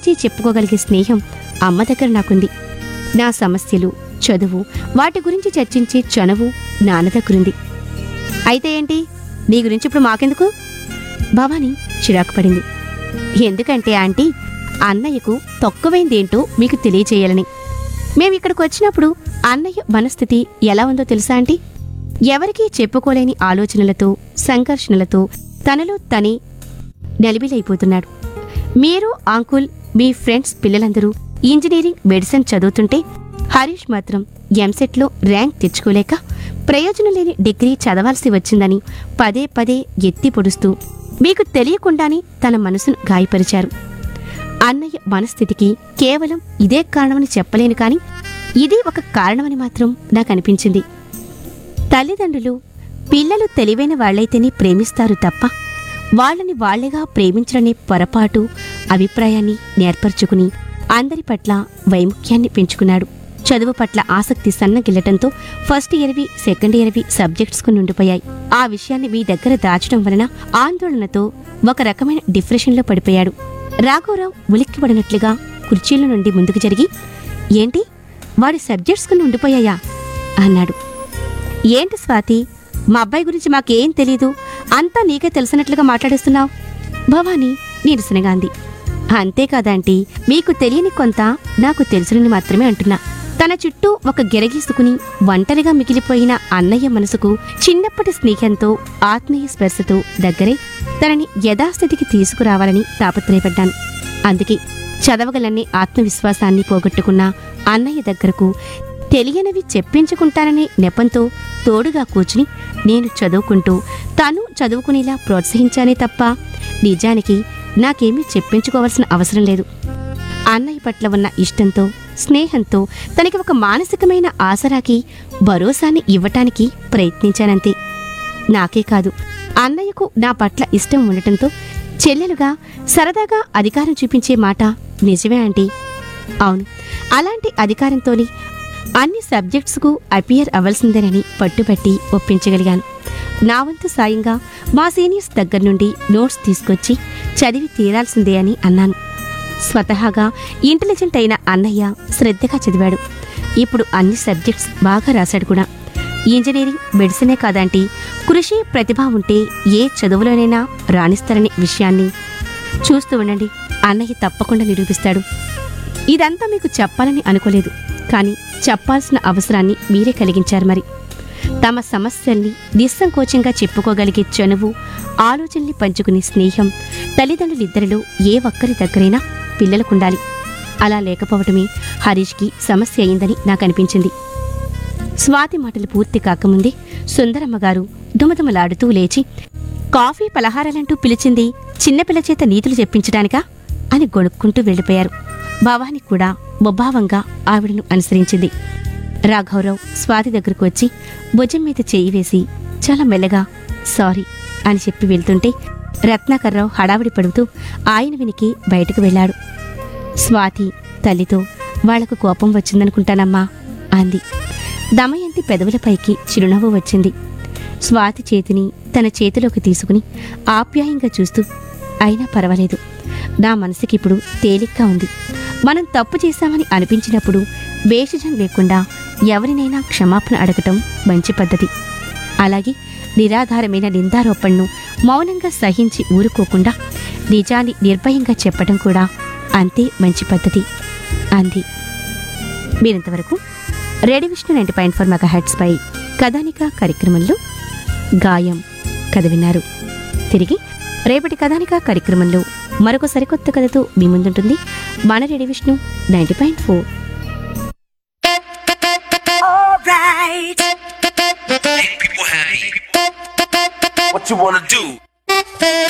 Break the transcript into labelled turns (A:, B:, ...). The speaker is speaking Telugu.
A: గురించి చెప్పుకోగలిగే స్నేహం అమ్మ దగ్గర నాకుంది నా సమస్యలు చదువు వాటి గురించి చర్చించే చనువు నాన్న దగ్గరుంది అయితే ఏంటి నీ గురించి ఇప్పుడు మాకెందుకు భవాని చిరాకు పడింది ఎందుకంటే ఆంటీ అన్నయ్యకు తక్కువైందేంటో మీకు తెలియచేయాలని మేమిక్కడికి వచ్చినప్పుడు అన్నయ్య మనస్థితి ఎలా ఉందో తెలుసా ఆంటీ ఎవరికీ చెప్పుకోలేని ఆలోచనలతో సంఘర్షణలతో తనలో తనే నలిబిలైపోతున్నాడు మీరు అంకుల్ మీ ఫ్రెండ్స్ పిల్లలందరూ ఇంజనీరింగ్ మెడిసిన్ చదువుతుంటే హరీష్ మాత్రం ఎంసెట్లో ర్యాంక్ తెచ్చుకోలేక ప్రయోజనం లేని డిగ్రీ చదవాల్సి వచ్చిందని పదే పదే ఎత్తి పొడుస్తూ మీకు తెలియకుండానే తన మనసును గాయపరిచారు అన్నయ్య మనస్థితికి కేవలం ఇదే కారణమని చెప్పలేను కానీ ఇది ఒక కారణమని మాత్రం నాకు అనిపించింది తల్లిదండ్రులు పిల్లలు తెలివైన వాళ్ళైతేనే ప్రేమిస్తారు తప్ప వాళ్ళని వాళ్లేగా ప్రేమించడనే పొరపాటు అభిప్రాయాన్ని నేర్పరచుకుని అందరి పట్ల వైముఖ్యాన్ని పెంచుకున్నాడు చదువు పట్ల ఆసక్తి సన్నగిల్లటంతో ఫస్ట్ ఇయర్వి సెకండ్ ఇయర్వి సబ్జెక్ట్స్కు నుండిపోయాయి ఆ విషయాన్ని మీ దగ్గర దాచడం వలన ఆందోళనతో ఒక రకమైన డిప్రెషన్లో పడిపోయాడు రాఘవరావు ఉలిక్కిపడినట్లుగా కుర్చీల నుండి ముందుకు జరిగి ఏంటి వాడి సబ్జెక్ట్స్కు నుండిపోయాయా అన్నాడు ఏంటి స్వాతి మా అబ్బాయి గురించి మాకేం తెలీదు అంతా నీకే తెలిసినట్లుగా మాట్లాడేస్తున్నావు భవానీ నీరసనగా అంది అంతేకాదంటీ మీకు తెలియని కొంత నాకు తెలుసునని మాత్రమే అంటున్నా తన చుట్టూ ఒక గిరగీసుకుని ఒంటరిగా మిగిలిపోయిన అన్నయ్య మనసుకు చిన్నప్పటి స్నేహంతో ఆత్మీయ స్పర్శతో దగ్గరై తనని యథాస్థితికి తీసుకురావాలని తాపత్రయపడ్డాను అందుకే చదవగలనే ఆత్మవిశ్వాసాన్ని పోగొట్టుకున్న అన్నయ్య దగ్గరకు తెలియనివి చెప్పించుకుంటాననే నెపంతో తోడుగా కూర్చుని నేను చదువుకుంటూ తను చదువుకునేలా ప్రోత్సహించానే తప్ప నిజానికి నాకేమీ చెప్పించుకోవాల్సిన అవసరం లేదు అన్నయ్య పట్ల ఉన్న ఇష్టంతో స్నేహంతో తనకి ఒక మానసికమైన ఆసరాకి భరోసాని ఇవ్వటానికి ప్రయత్నించానంతే నాకే కాదు అన్నయ్యకు నా పట్ల ఇష్టం ఉండటంతో చెల్లెలుగా సరదాగా అధికారం చూపించే మాట నిజమే ఆంటీ అవును అలాంటి అధికారంతోని అన్ని సబ్జెక్ట్స్కు అపియర్ అవ్వాల్సిందేనని పట్టుబట్టి ఒప్పించగలిగాను నా వంతు సాయంగా మా సీనియర్స్ దగ్గర నుండి నోట్స్ తీసుకొచ్చి చదివి తీరాల్సిందే అని అన్నాను స్వతహాగా ఇంటెలిజెంట్ అయిన అన్నయ్య శ్రద్ధగా చదివాడు ఇప్పుడు అన్ని సబ్జెక్ట్స్ బాగా రాశాడు కూడా ఇంజనీరింగ్ మెడిసినే కాదంటీ కృషి ప్రతిభ ఉంటే ఏ చదువులోనైనా రాణిస్తారనే విషయాన్ని చూస్తూ ఉండండి అన్నయ్య తప్పకుండా నిరూపిస్తాడు ఇదంతా మీకు చెప్పాలని అనుకోలేదు కానీ చెప్పాల్సిన అవసరాన్ని మీరే కలిగించారు మరి తమ సమస్యల్ని నిస్సంకోచంగా చెప్పుకోగలిగే చనువు ఆలోచనల్ని పంచుకునే స్నేహం తల్లిదండ్రులిద్దరిలో ఏ ఒక్కరి దగ్గరైనా పిల్లలకుండాలి అలా లేకపోవటమే హరీష్కి సమస్య అయిందని నాకు అనిపించింది స్వాతి మాటలు పూర్తి కాకముందే సుందరమ్మ గారు దుమదుమలాడుతూ లేచి కాఫీ పలహారాలంటూ పిలిచింది చిన్నపిల్ల చేత నీతులు చెప్పించడానికా అని గొణుక్కుంటూ వెళ్ళిపోయారు భవాని కూడా ముభావంగా ఆవిడను అనుసరించింది రాఘవరావు స్వాతి దగ్గరకు వచ్చి భుజం మీద చేయి వేసి చాలా మెల్లగా సారీ అని చెప్పి వెళ్తుంటే రత్నాకర్రావు హడావిడి పడుతూ ఆయన వెనికి బయటకు వెళ్ళాడు స్వాతి తల్లితో వాళ్లకు కోపం వచ్చిందనుకుంటానమ్మా అంది దమయంతి పెదవులపైకి చిరునవ్వు వచ్చింది స్వాతి చేతిని తన చేతిలోకి తీసుకుని ఆప్యాయంగా చూస్తూ అయినా పర్వాలేదు నా మనసుకిప్పుడు తేలిగ్గా ఉంది మనం తప్పు చేశామని అనిపించినప్పుడు భేషజం లేకుండా ఎవరినైనా క్షమాపణ అడగటం మంచి పద్ధతి అలాగే నిరాధారమైన నిందారోపణను మౌనంగా సహించి ఊరుకోకుండా నిజాన్ని నిర్భయంగా చెప్పడం కూడా అంతే మంచి పద్ధతి అంది మీరింతవరకు radio Vishnu ninety point four mega పై కథానిక కార్యక్రమంలో గాయం కథ విన్నారు తిరిగి రేపటి కథానిక కార్యక్రమంలో మరొక సరికొత్త కథతో మీ ముందుంటుంది మన radio Vishnu ninety point four
B: Alright.
C: People happy. What you wanna do?